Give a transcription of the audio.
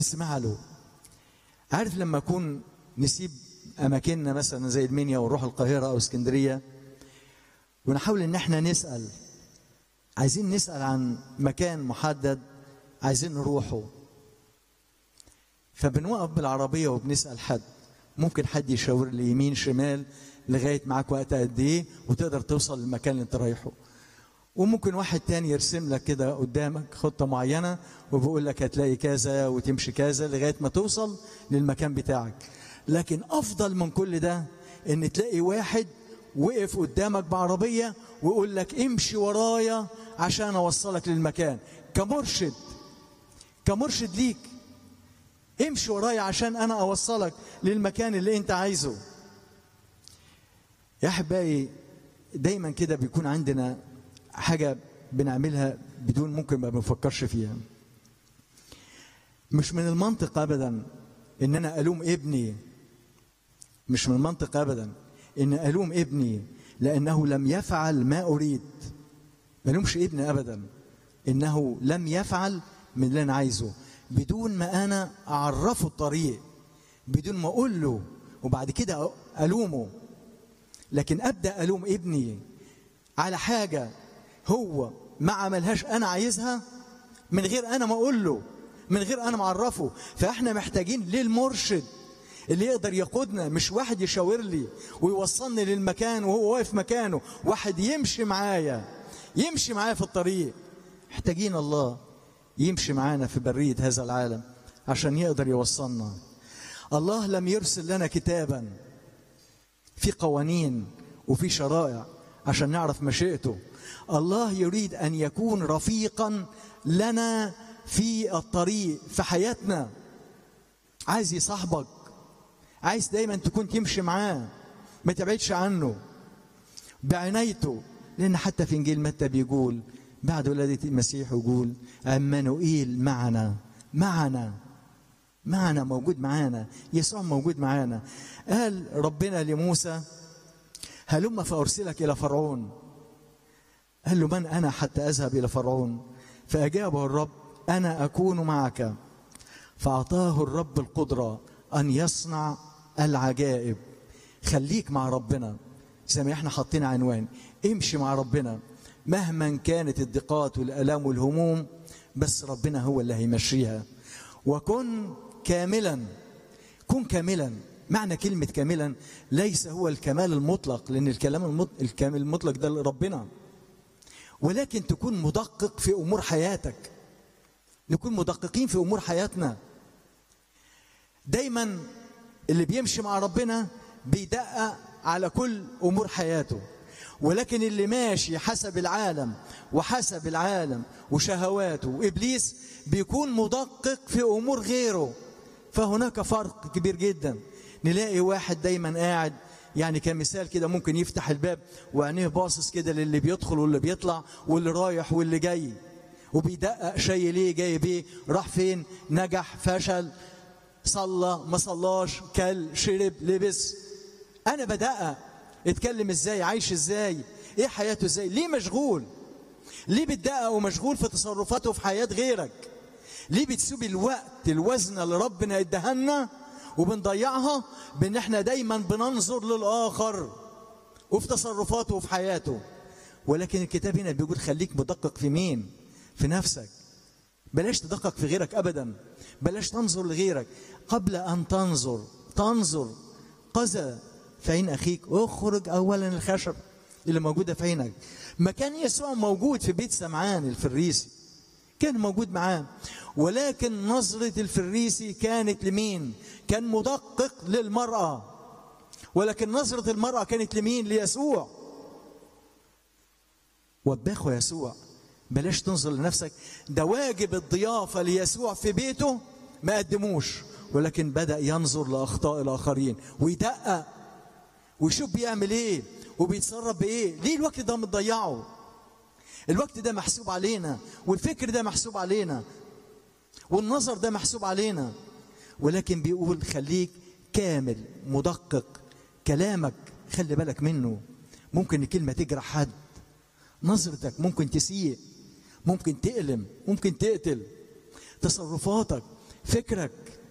اسمع له عارف لما اكون نسيب اماكننا مثلا زي المنيا ونروح القاهره او اسكندريه ونحاول ان احنا نسال عايزين نسال عن مكان محدد عايزين نروحه فبنوقف بالعربيه وبنسال حد ممكن حد يشاور لي يمين شمال لغايه معاك وقت قد ايه وتقدر توصل للمكان اللي انت رايحه وممكن واحد تاني يرسم لك كده قدامك خطه معينه وبيقول لك هتلاقي كذا وتمشي كذا لغايه ما توصل للمكان بتاعك لكن افضل من كل ده ان تلاقي واحد وقف قدامك بعربيه ويقول لك امشي ورايا عشان اوصلك للمكان كمرشد كمرشد ليك امشي ورايا عشان انا اوصلك للمكان اللي انت عايزه يا احبائي دايما كده بيكون عندنا حاجه بنعملها بدون ممكن ما بنفكرش فيها مش من المنطق ابدا ان انا الوم ابني مش من المنطق ابدا ان الوم ابني لانه لم يفعل ما اريد ما الومش ابني ابدا انه لم يفعل من اللي انا عايزه بدون ما انا اعرفه الطريق بدون ما اقول له وبعد كده الومه لكن ابدا الوم ابني على حاجه هو ما عملهاش انا عايزها من غير انا ما اقول له من غير انا ما اعرفه فاحنا محتاجين للمرشد اللي يقدر يقودنا مش واحد يشاور لي ويوصلني للمكان وهو واقف مكانه واحد يمشي معايا يمشي معايا في الطريق محتاجين الله يمشي معانا في برية هذا العالم عشان يقدر يوصلنا الله لم يرسل لنا كتابا في قوانين وفي شرائع عشان نعرف مشيئته الله يريد ان يكون رفيقا لنا في الطريق في حياتنا عايز يصاحبك عايز دايما تكون تمشي معاه ما تبعدش عنه بعنايته لان حتى في انجيل متى بيقول بعد ولادة المسيح يقول عمانوئيل معنا معنا معنا موجود معانا يسوع موجود معانا قال ربنا لموسى هلم فأرسلك إلى فرعون قال له من أنا حتى أذهب إلى فرعون فأجابه الرب أنا أكون معك فأعطاه الرب القدرة أن يصنع العجائب خليك مع ربنا زي ما احنا حاطين عنوان امشي مع ربنا مهما كانت الضيقات والآلام والهموم بس ربنا هو اللي هيمشيها وكن كاملا كن كاملا معنى كلمة كاملا ليس هو الكمال المطلق لأن الكلام الكامل المطلق ده لربنا ولكن تكون مدقق في أمور حياتك نكون مدققين في أمور حياتنا دايما اللي بيمشي مع ربنا بيدقق على كل أمور حياته ولكن اللي ماشي حسب العالم وحسب العالم وشهواته وإبليس بيكون مدقق في أمور غيره فهناك فرق كبير جدا نلاقي واحد دايما قاعد يعني كمثال كده ممكن يفتح الباب وعينيه باصص كده للي بيدخل واللي بيطلع واللي رايح واللي جاي وبيدقق شيء ليه جاي بيه راح فين نجح فشل صلى ما صلاش كل شرب لبس انا بدقق اتكلم ازاي عايش ازاي ايه حياته ازاي ليه مشغول ليه بتدقق ومشغول في تصرفاته وفي حياة غيرك ليه بتسيب الوقت الوزنة اللي ربنا ادهنا وبنضيعها بان احنا دايما بننظر للاخر وفي تصرفاته وفي حياته ولكن الكتاب هنا بيقول خليك مدقق في مين في نفسك بلاش تدقق في غيرك ابدا بلاش تنظر لغيرك قبل ان تنظر تنظر قذى في عين اخيك اخرج اولا الخشب اللي موجوده في عينك مكان يسوع موجود في بيت سمعان الفريسي كان موجود معاه ولكن نظرة الفريسي كانت لمين كان مدقق للمرأة ولكن نظرة المرأة كانت لمين ليسوع وبخوا يسوع بلاش تنظر لنفسك ده واجب الضيافة ليسوع في بيته ما قدموش ولكن بدأ ينظر لأخطاء الآخرين ويدقق ويشوف بيعمل ايه وبيتصرف بايه ليه الوقت ده متضيعه الوقت ده محسوب علينا والفكر ده محسوب علينا والنظر ده محسوب علينا ولكن بيقول خليك كامل مدقق كلامك خلي بالك منه ممكن الكلمة تجرح حد نظرتك ممكن تسيء ممكن تألم ممكن تقتل تصرفاتك فكرك